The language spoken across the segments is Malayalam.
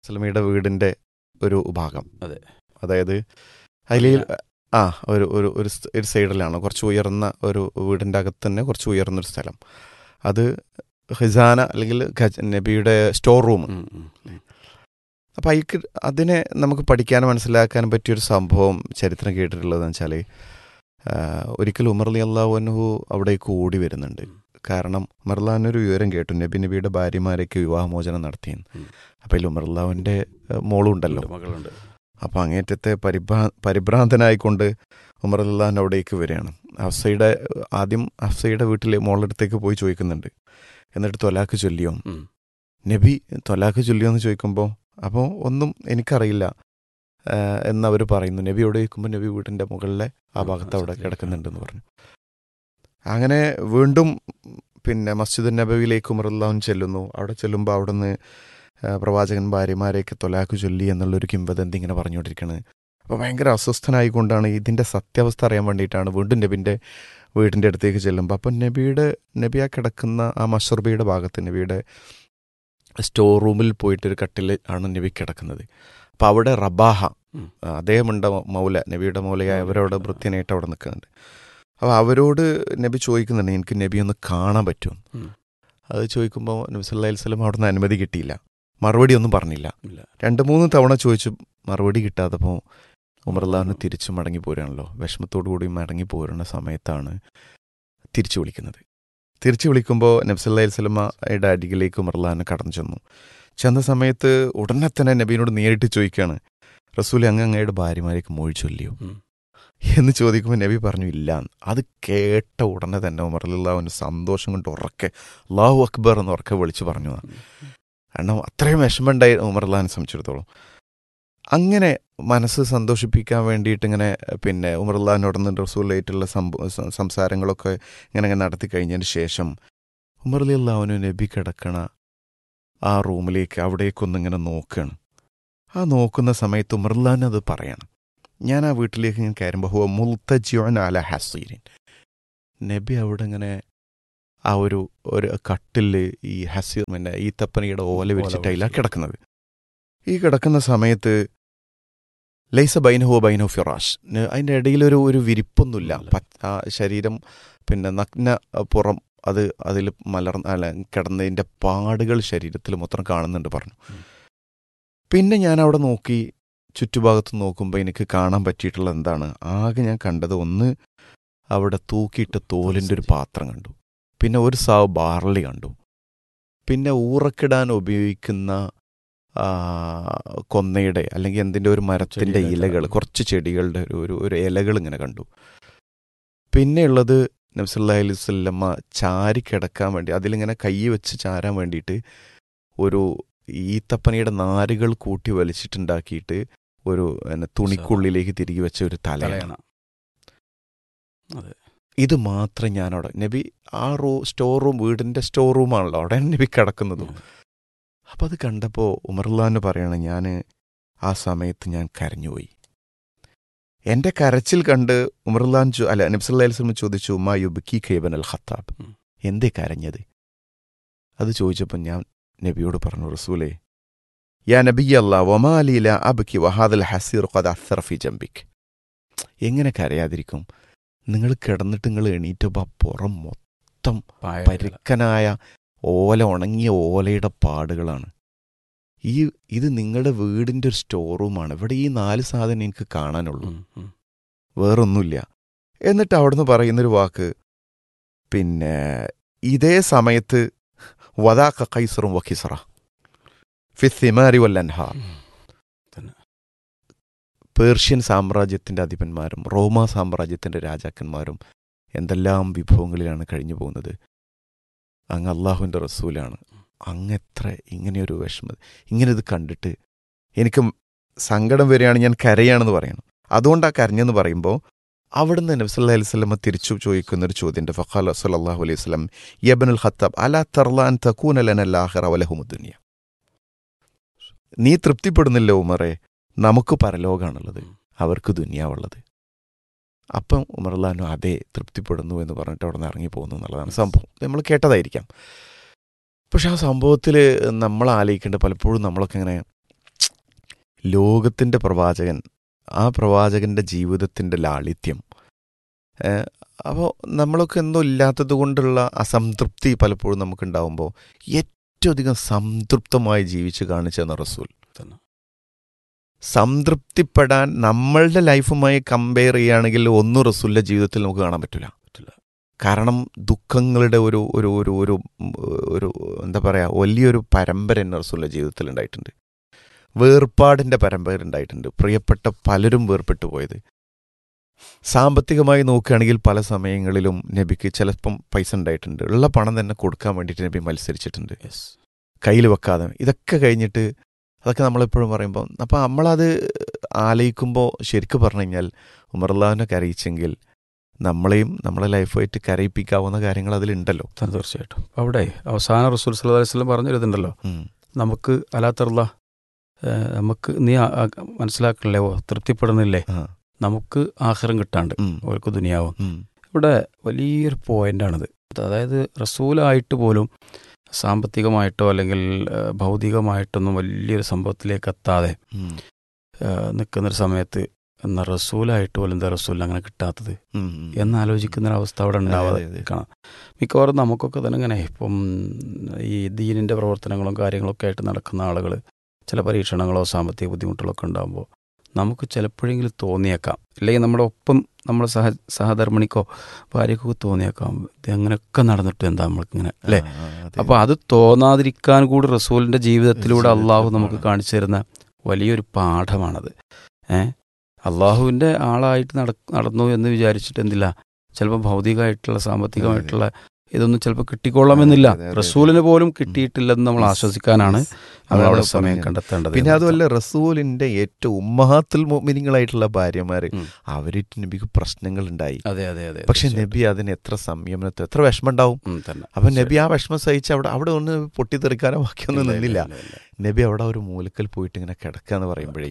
സലമയുടെ വീടിൻ്റെ ഒരു ഭാഗം അതെ. അതായത് അതിൽ ആ ഒരു ഒരു ഒരു സ്- ഒരു സൈഡിലാണ് കുറച്ച് ഉയർന്ന ഒരു വീടിൻ്റെ അകത്ത് തന്നെ കുറച്ച് ഉയർന്നൊരു സ്ഥലം അത് ഖിസാന അല്ലെങ്കിൽ ഖജ- നബിയുടെ സ്റ്റോർ റൂം ഉം, ഉം, ഉം. അപ്പം അതിക്ക് അതിനെ നമുക്ക് പഠിക്കാനും മനസ്സിലാക്കാനും പറ്റിയൊരു സംഭവം ചരിത്രം കേട്ടിട്ടുള്ളതെന്ന് വെച്ചാൽ ഒരിക്കൽ ഉമർ അലി അള്ളാഹുനഹു അവിടേക്ക് ഓടി വരുന്നുണ്ട് കാരണം ഉമർലാനൊരു വിവരം കേട്ടു നബി നബിയുടെ ഭാര്യമാരേക്ക് വിവാഹമോചനം നടത്തിയെന്ന് ഉം. അപ്പം അതിൽ ഉമർലാവിൻ്റെ മോളും ഉണ്ടല്ലോ ഉണ്ട്, മകളുണ്ട് അപ്പം അങ്ങേറ്റത്തെ പരിഭ്രാ പരിഭ്രാന്തനായിക്കൊണ്ട് ഉമർ അള്ളാൻ അവിടേക്ക് വരികയാണ് ഹഫ്സയുടെ ആദ്യം ഹഫ്സയുടെ വീട്ടിലെ മോളടുത്തേക്ക് പോയി ചോദിക്കുന്നുണ്ട് എന്നിട്ട് തൊലാക്ക് ചൊല്ലിയോ ഉം. നബി തൊലാക്ക് ചൊല്ലിയോ എന്ന് ചോദിക്കുമ്പോൾ അപ്പോൾ ഒന്നും എനിക്കറിയില്ല ആഹ് എന്നവർ പറയുന്നു നബി അവിടെ ചോദിക്കുമ്പോൾ നബി വീടിൻ്റെ മുകളിലെ ആ ഭാഗത്ത് അവിടെ സത്യം. കിടക്കുന്നുണ്ടെന്ന് പറഞ്ഞു അങ്ങനെ വീണ്ടും പിന്നെ മസ്ജിദ് നബവിയിലേക്ക് ഉമറുല്ലാഹുൻ ചെല്ലുന്നു അവിടെ ചെല്ലുമ്പോൾ അവിടുന്ന് ആഹ് പ്രവാചകൻ ഭാര്യമാരെയൊക്കെ തൊലാക്ക് ചൊല്ലി എന്നുള്ളൊരു കിംവദന്തി ഇങ്ങനെ പറഞ്ഞുകൊണ്ടിരിക്കുന്നത് അപ്പോൾ ഭയങ്കര അസ്വസ്ഥനായിക്കൊണ്ടാണ് ഇതിൻ്റെ സത്യാവസ്ഥ അറിയാൻ വേണ്ടിയിട്ടാണ് വീണ്ടും നബിൻ്റെ വീടിൻ്റെ അടുത്തേക്ക് ചെല്ലുമ്പോൾ അപ്പം നബിയുടെ നബി ആ കിടക്കുന്ന ആ മഷർബിയുടെ ഭാഗത്ത് നബിയുടെ സ്റ്റോർ റൂമിൽ പോയിട്ടൊരു കട്ടിൽ ആണ് നബി കിടക്കുന്നത് അപ്പോൾ അവിടെ റബാഹ ഉം. ആ, അദ്ദേഹമുണ്ട് മൗല നബിയുടെ മൗലയായ അവരവിടെ വൃത്യനായിട്ട് അവിടെ നിൽക്കുന്നുണ്ട് അപ്പോൾ അവരോട് നബി ചോദിക്കുന്നുണ്ട് എനിക്ക് നബി ഒന്ന് കാണാൻ പറ്റുമോ ഉം. അത് ചോദിക്കുമ്പോൾ നബി സല്ലല്ലാഹു അലൈഹി വസല്ലം അവിടെ നിന്ന് അനുമതി കിട്ടിയില്ല മറുപടി ഒന്നും പറഞ്ഞില്ല ഇല്ല രണ്ട് മൂന്ന് തവണ ചോദിച്ചു മറുപടി കിട്ടാത്തപ്പോൾ ഉമർലാവിന് തിരിച്ചു മടങ്ങി പോരാണല്ലോ വിഷമത്തോടു കൂടി മടങ്ങി പോരുന്ന സമയത്താണ് തിരിച്ചു വിളിക്കുന്നത് തിരിച്ചു വിളിക്കുമ്പോൾ നബ്സല്ലാ സ്വലമയുടെ അരികിലേക്ക് ഉമർലാന് കടന്നു ചെന്നു ചെന്ന സമയത്ത് ഉടനെ തന്നെ നബീനോട് നേരിട്ട് ചോദിക്കുകയാണ് റസൂൽ അങ്ങ് അങ്ങയുടെ ഭാര്യമാരേക്ക് മൊഴി ചൊല്ലിയോ ഉം. എന്ന് ചോദിക്കുമ്പോൾ നബി പറഞ്ഞു ഇല്ല എന്ന്. അത് കേട്ട ഉടനെ തന്നെ ഉമർലാവിന് സന്തോഷം കൊണ്ട് ഉറക്കെ അള്ളാഹു അക്ബർ എന്ന് ഉറക്കെ വിളിച്ചു പറഞ്ഞു ഉം. കാരണം അത്രയും വിഷമമുണ്ടായി ഉമർലാനെ സംബന്ധിച്ചിടത്തോളം അങ്ങനെ മനസ്സ് സന്തോഷിപ്പിക്കാൻ വേണ്ടിയിട്ട് ഇങ്ങനെ പിന്നെ ഉമർലാനോടൊന്ന് റസൂലായിട്ടുള്ള സംഭവ സ- സംസാരങ്ങളൊക്കെ ഇങ്ങനെ ഇങ്ങനെ നടത്തി കഴിഞ്ഞതിന് ശേഷം ഉമർ അലി അള്ളാഹുനു നബി കിടക്കണ ആ റൂമിലേക്ക് അവിടേക്കൊന്നിങ്ങനെ നോക്കുകയാണ് ആ നോക്കുന്ന സമയത്ത് ഉമർലാൻ അത് പറയണം ഞാൻ ആ വീട്ടിലേക്ക് ഇങ്ങനെ കയറുമ്പോൾ ഹുവ മുൽത്തജിയോൻ അല ഹസീരിൻ നബി അവിടെ ഇങ്ങനെ ആ ഒരു ഒരു കട്ടില് ഈ ഹസീർ പിന്നെ ഈ തപ്പനയുടെ ഓല ഓല വിരിച്ചിട്ട് അതിലാണ് വിരിച്ചിട്ട്. കിടക്കുന്നത് ഈ കിടക്കുന്ന സമയത്ത് ലൈസ ബൈനഹോ ബൈനോ ഫിറാഷ് ന- അതിൻ്റെ ഇടയിൽ ഒരു ഒരു വിരിപ്പൊന്നുമില്ല ഇല്ല. പച്ച ആ ശരീരം പിന്നെ നഗ്ന പുറം അത് അതിൽ മലർന്ന അല്ല കിടന്നതിൻ്റെ പാടുകൾ ശരീരത്തിൽ മൊത്തം കാണുന്നുണ്ട് പറഞ്ഞു ഉം. പിന്നെ ഞാൻ അവിടെ നോക്കി ചുറ്റുഭാഗത്ത് നോക്കുമ്പോൾ എനിക്ക് കാണാൻ പറ്റിയിട്ടുള്ളത് എന്താണ് ആകെ ഞാൻ കണ്ടത് ഒന്ന് അവിടെ തൂക്കിയിട്ട തോലിൻ്റെ ഒരു പാത്രം കണ്ടു പിന്നെ ഒരു സാവ് ബാർലി കണ്ടു പിന്നെ ഊറക്കിടാൻ ഉപയോഗിക്കുന്ന ആ, കൊന്നയുടെ അല്ലെങ്കിൽ എന്തിൻ്റെ ഒരു മരത്തിൻ്റെ ചെടിയുടെ ഇലകൾ ഇല. കുറച്ച് ചെടികളുടെ ഒരു ഒരു ഒരു ഇലകൾ ഇങ്ങനെ കണ്ടു പിന്നെയുള്ളത് നബ്സല്ലാ അലൈഹി സ്വല്ലമ്മ ചാരി കിടക്കാൻ വേണ്ടി അതിലിങ്ങനെ കൈ വെച്ച് ചാരാൻ വേണ്ടിയിട്ട് ഒരു ഈത്തപ്പനയുടെ നാരുകൾ കൂട്ടി വലിച്ചിട്ടുണ്ടാക്കിയിട്ട് ഒരു പിന്നെ തുണിക്കുള്ളിലേക്ക് തിരികെ വെച്ച ഒരു തലയാണ് തലയണ അതെ ഇത് മാത്രം ഞാൻ അവിടെ നബി ആ റൂ സ്റ്റോർ റൂം വീടിൻ്റെ സ്റ്റോർ റൂമാണല്ലോ അവിടെ നബി കിടക്കുന്നതും ഉം. അപ്പം അത് കണ്ടപ്പോൾ ഉമർലാന്ന് പറയണം ഞാൻ ആ സമയത്ത് ഞാൻ കരഞ്ഞുപോയി എൻ്റെ കരച്ചിൽ കണ്ട് ഉമർലാൻ ചോ അല്ല നബ്സല്ലാ വസ്ലം ചോദിച്ചു ഉമാ യുബിക്കി ഖേബൻ അൽ ഖത്താബ് ഉം. എന്തേ കരഞ്ഞത് അത് ചോദിച്ചപ്പോൾ ഞാൻ നബിയോട് പറഞ്ഞു റസൂലേ യാ നബി അല്ലാ വമാലീല അബ്കി വഹാദൽ ഹസീർ ഖദ് അസ്സറ ഫി ജംബിക് എങ്ങനെ കരയാതിരിക്കും നിങ്ങൾ കിടന്നിട്ട് നിങ്ങൾ എണീറ്റപ്പോൾ ആ പുറം മൊത്തം പായ പരുക്കനായ ഓല ഉണങ്ങിയ ഓലയുടെ പാടുകളാണ് ഈ ഇത് നിങ്ങളുടെ വീടിൻ്റെ ഒരു സ്റ്റോർ റൂമാണ് ഇവിടെ ഈ നാല് സാധനം എനിക്ക് കാണാനുള്ളൂ ഉം, ഉം. വേറൊന്നുമില്ല എന്നിട്ട് അവിടുന്ന് പറയുന്നൊരു വാക്ക് പിന്നെ ഇതേ സമയത്ത് വദാക്ക കൈസറും വഖിസറ ഫിസിമാരി വല്ലൻഹാർ തന്നെ. പേർഷ്യൻ സാമ്രാജ്യത്തിൻ്റെ അധിപന്മാരും റോമ സാമ്രാജ്യത്തിൻ്റെ രാജാക്കന്മാരും എന്തെല്ലാം വിഭവങ്ങളിലാണ് കഴിഞ്ഞു പോകുന്നത് അങ്ങ് അള്ളാഹുവിൻ്റെ റസൂലാണ് അങ്ങെത്ര ഇങ്ങനെയൊരു വിഷമം ഇങ്ങനെ ഇത് കണ്ടിട്ട് എനിക്ക് സങ്കടം വരികയാണ് ഞാൻ കരയാണെന്ന് പറയണം അതുകൊണ്ടാ കരഞ്ഞെന്ന് പറയുമ്പോൾ അവിടുന്ന് നബ്സല്ലാ അലൈഹി സ്വലമ തിരിച്ചു ചോദിക്കുന്ന ഒരു ചോദ്യമുണ്ട് ഫഖാൽ സല്ലാഹു അലൈഹി സ്വലം യബനുൽ ഖത്താബ് അലാ തർലാൻ തക്കൂനലനല്ലാഹിറ വലഹുമുദ്ദുനിയ നീ തൃപ്തിപ്പെടുന്നില്ല ഉമറെ നമുക്ക് പരലോകാണുള്ളത് അവർക്ക് ദുനിയാവുള്ളത് അപ്പം ഉമർലാനു അതെ തൃപ്തിപ്പെടുന്നു എന്ന് പറഞ്ഞിട്ട് അവിടെ നിന്ന് ഇറങ്ങി പോകുന്നു എന്നുള്ളതാണ് സംഭവം നമ്മൾ കേട്ടതായിരിക്കാം പക്ഷെ ആ സംഭവത്തിൽ നമ്മൾ ആലോചിക്കേണ്ട പലപ്പോഴും നമ്മളൊക്കെ ഇങ്ങനെ ലോകത്തിൻ്റെ പ്രവാചകൻ ആ പ്രവാചകൻ്റെ ജീവിതത്തിൻ്റെ ലാളിത്യം അപ്പോൾ നമ്മളൊക്കെ എന്തോ ഇല്ലാത്തത് കൊണ്ടുള്ള അസംതൃപ്തി പലപ്പോഴും നമുക്കുണ്ടാവുമ്പോൾ ഏറ്റവും അധികം സംതൃപ്തമായി ജീവിച്ച് കാണിച്ചെന്ന റസൂൽ തന്നെ സംതൃപ്തിപ്പെടാൻ നമ്മളുടെ ലൈഫുമായി കമ്പയർ ചെയ്യുകയാണെങ്കിൽ ഒന്നും റസൂലിൻ്റെ ജീവിതത്തിൽ നമുക്ക് കാണാൻ പറ്റില്ല പറ്റില്ല കാരണം ദുഃഖങ്ങളുടെ ഒരു ഒരു ഒരു ഒരു ഉം, ഒരു എന്താ പറയുക വലിയൊരു പരമ്പര തന്നെ റസൂലിൻ്റെ ജീവിതത്തിൽ ഉണ്ടായിട്ടുണ്ട് വേർപാടിൻ്റെ പരമ്പര ഉണ്ടായിട്ടുണ്ട് പ്രിയപ്പെട്ട പലരും വേർപെട്ടു പോയത് സാമ്പത്തികമായി നോക്കുകയാണെങ്കിൽ പല സമയങ്ങളിലും നബിക്ക് ചിലപ്പം പൈസ ഉണ്ടായിട്ടുണ്ട് ഉള്ള പണം തന്നെ കൊടുക്കാൻ വേണ്ടിയിട്ട് നബി മത്സരിച്ചിട്ടുണ്ട് യെസ് കയ്യിൽ വെക്കാതെ ഇതൊക്കെ കഴിഞ്ഞിട്ട് അതൊക്കെ നമ്മളെപ്പോഴും പറയുമ്പോൾ അപ്പം നമ്മളത് ആലയിക്കുമ്പോൾ ശരിക്കും പറഞ്ഞു കഴിഞ്ഞാൽ ഉമർലാവിനെ കരയിച്ചെങ്കിൽ നമ്മളെയും നമ്മളെ ലൈഫായിട്ട് കരയിപ്പിക്കാവുന്ന കാര്യങ്ങൾ അതിലുണ്ടല്ലോ തന്നെ തീർച്ചയായിട്ടും അപ്പൊ അവിടെ അവസാന റസൂൽ സല്ലല്ലാഹു അലൈഹി വസല്ലം പറഞ്ഞൊരിതുണ്ടല്ലോ ഉം. നമുക്ക് അലാത്തറുള്ള നമുക്ക് നീ ആ- ആ മനസ്സിലാക്കണില്ലേ ഓ തൃപ്തിപ്പെടുന്നില്ലേ ആ. നമുക്ക് ആഹാരം കിട്ടാണ്ട് ഉം. അവർക്ക് ദുനിയാവും ഉം. ഇവിടെ വലിയൊരു പോയിന്റാണിത് അതായത് റസൂലായിട്ട് പോലും സാമ്പത്തികമായിട്ടോ അല്ലെങ്കിൽ ആ, ഭൗതികമായിട്ടൊന്നും വലിയൊരു സംഭവത്തിലേക്ക് എത്താതെ ഉം. ആ, നിൽക്കുന്നൊരു സമയത്ത് എന്ന റസൂലായിട്ട് പോലും എന്താ റസൂലിന് അങ്ങനെ കിട്ടാത്തത് ഉം. ഉം. എന്നാലോചിക്കുന്ന ഒരു അവസ്ഥ അവിടെ അതെ, ഉണ്ടാവാതെ അതെ, അതെ. കാണാം മിക്കവാറും നമുക്കൊക്കെ തന്നെ ഇങ്ങനെ ഇപ്പം ഈ ദീനിൻ്റെ പ്രവർത്തനങ്ങളും കാര്യങ്ങളൊക്കെ ആയിട്ട് നടക്കുന്ന ആളുകൾ ചില പരീക്ഷണങ്ങളോ സാമ്പത്തിക ബുദ്ധിമുട്ടുകളോ ഒക്കെ ഉണ്ടാകുമ്പോൾ നമുക്ക് ചിലപ്പോഴെങ്കിലും തോന്നിയേക്കാം അല്ലെങ്കിൽ നമ്മുടെ ഒപ്പം നമ്മുടെ സഹ സഹധർമ്മിണിക്കോ ഭാര്യക്കോ തോന്നിയേക്കാം ഇത് അങ്ങനെയൊക്കെ നടന്നിട്ട് എന്താ നമ്മൾക്കിങ്ങനെ അല്ലേ ആ, ആ, അതെ. അപ്പോൾ അത് തോന്നാതിരിക്കാൻ കൂടി റസൂലിൻ്റെ ജീവിതത്തിലൂടെ ജീവിതത്തിൽ അള്ളാഹു നമുക്ക് പാഠം. കാണിച്ചു തരുന്ന വലിയൊരു പാഠമാണത് ഏ അള്ളാഹുവിൻ്റെ ആളായിട്ട് നട നടന്നു എന്ന് വിചാരിച്ചിട്ട് എന്തില്ല ചിലപ്പോൾ ഭൗതികമായിട്ടുള്ള സാമ്പത്തികമായിട്ടുള്ള ഇതൊന്നും ചിലപ്പോൾ കിട്ടിക്കൊള്ളാമെന്നില്ല അതെ, അതെ, അതെ. റസൂലിന് പോലും കിട്ടിയിട്ടില്ലെന്ന് നമ്മൾ Yes, ആശ്വസിക്കാനാണ് yes. നമ്മൾ അവിടെ അതാണ് സമയം പറഞ്ഞത്. കണ്ടെത്തേണ്ടത് പിന്നെ എന്നർത്ഥം. അതുമല്ല റസൂലിന്റെ ഏറ്റവും ഉമ്മഹാത്തുൽ മോമിനിങ്ങളായിട്ടുള്ള ഭാര്യമാര് ഉം. അവരിട്ട് നബിക്ക് പ്രശ്നങ്ങൾ ഉണ്ടായി അതെ അതെ അതെ പക്ഷെ തീർച്ചയായിട്ടും. നബി അതിന് എത്ര സംയമനത്തെ എത്ര വിഷമം ഉണ്ടാവും ഉം, തന്നെ. അപ്പൊ നബി ആ വിഷമം സഹിച്ച് അവിടെ അവിടെ ഒന്ന് പൊട്ടിത്തെറിക്കാനോ ബാക്കിയൊന്നും ഇല്ല, നിന്നില്ല ഇല്ല, ഇല്ല, ഇല്ല. നബി അവിടെ ഒരു മൂലക്കൽ പോയിട്ട് ഇങ്ങനെ കിടക്കുക എന്ന് പറയുമ്പോഴേ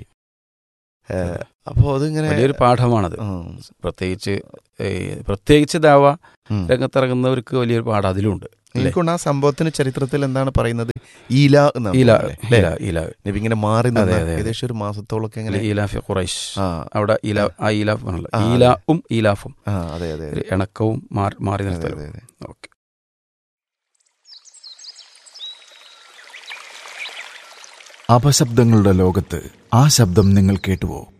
അതെ. അപ്പോൾ അതിങ്ങനെ വലിയൊരു പാഠമാണത് ഉം, പ്രത്യേകിച്ച് ഏ, പ്രത്യേകിച്ച് ദാവ ഉം. രംഗത്തിറങ്ങുന്നവർക്ക് വലിയൊരു പാഠം അതിലുണ്ട് അല്ലേ? എനിക്കൊണ്ട് ആ സംഭവത്തിന് ചരിത്രത്തിൽ എന്താണ് പറയുന്നത് ഈല എന്നാണ് ഈല തോന്നുന്നത്, അല്ലേ? ഈല ഈല നബി ഇങ്ങനെ മാറി അതെ, നിന്ന് അതെ, അതെ. ഏകദേശം ഒരു മാസത്തോളൊക്കെ ഇങ്ങനെ ഈലാഫി ഖുറൈശ് ആ അവിടെ ഈല ആ ഈലാഫ് ആണല്ലോ ആ, അതെ. ഈലാഫും ഈലാഫും ആ അതെ അതെ ഒരു അതെ ഇണക്കവും മാറി മാറി അതെ, നിർത്തലും അതെ, അതെ. ഓക്കെ അപശബ്ദങ്ങളുടെ ലോകത്ത് ആ ശബ്ദം നിങ്ങൾ കേട്ടുവോ